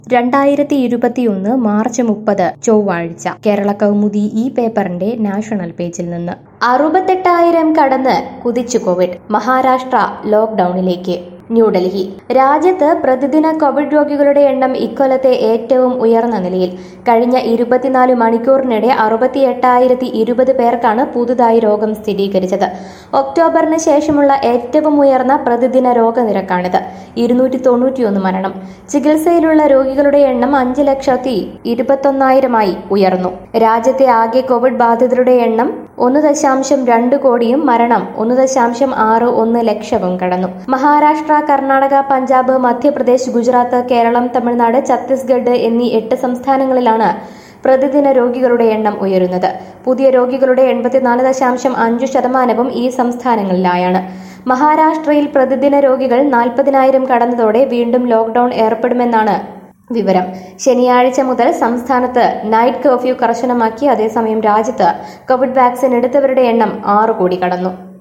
രണ്ടായിരത്തി ഇരുപത്തിയൊന്ന് മാർച്ച് മുപ്പത് ചൊവ്വാഴ്ച കേരള കൗമുദി ഈ പേപ്പറിന്റെ നാഷണൽ പേജിൽ നിന്ന് അറുപത്തെട്ടായിരം കടന്ന് കുതിച്ചു കോവിഡ് മഹാരാഷ്ട്ര ലോക്ക്ഡൌണിലേക്ക് ന്യൂഡൽഹി രാജ്യത്ത് പ്രതിദിന കോവിഡ് രോഗികളുടെ എണ്ണം ഇക്കൊല്ലത്തെ ഏറ്റവും ഉയർന്ന നിലയിൽ കഴിഞ്ഞ ഇരുപത്തിനാല് മണിക്കൂറിനിടെ അറുപത്തി എട്ടായിരത്തി ഇരുപത് പേർക്കാണ് പുതുതായി രോഗം സ്ഥിരീകരിച്ചത് ഒക്ടോബറിന് ശേഷമുള്ള ഏറ്റവും ഉയർന്ന പ്രതിദിന രോഗനിരക്കാണിത് ഇരുന്നൂറ്റി തൊണ്ണൂറ്റിയൊന്ന് മരണം ചികിത്സയിലുള്ള രോഗികളുടെ എണ്ണം അഞ്ച് ലക്ഷത്തി ഇരുപത്തൊന്നായിരമായി ഉയർന്നു രാജ്യത്തെ ആകെ കോവിഡ് ബാധിതരുടെ എണ്ണം ഒന്ന് ദശാംശം രണ്ട് കോടിയും മരണം ഒന്ന് ദശാംശം ആറ് ഒന്ന് ലക്ഷവും കടന്നു മഹാരാഷ്ട്ര കർണാടക പഞ്ചാബ് മധ്യപ്രദേശ് ഗുജറാത്ത് കേരളം തമിഴ്നാട് ഛത്തീസ്ഗഡ് എന്നീ എട്ട് സംസ്ഥാനങ്ങളിലാണ് പ്രതിദിന രോഗികളുടെ എണ്ണം ഉയരുന്നത് പുതിയ രോഗികളുടെ എൺപത്തിനാല് ദശാംശം അഞ്ച് ശതമാനവും ഈ സംസ്ഥാനങ്ങളിലായാണ് മഹാരാഷ്ട്രയിൽ പ്രതിദിന രോഗികൾ നാൽപ്പതിനായിരം കടന്നതോടെ വീണ്ടും ലോക്ഡൌൺ ഏർപ്പെടുമെന്നാണ് വിവരം ശനിയാഴ്ച മുതൽ സംസ്ഥാനത്ത് നൈറ്റ് കർഫ്യൂ കർശനമാക്കി അതേസമയം രാജ്യത്ത് കോവിഡ് വാക്സിൻ എടുത്തവരുടെ എണ്ണം ആറ് കോടി കടന്നു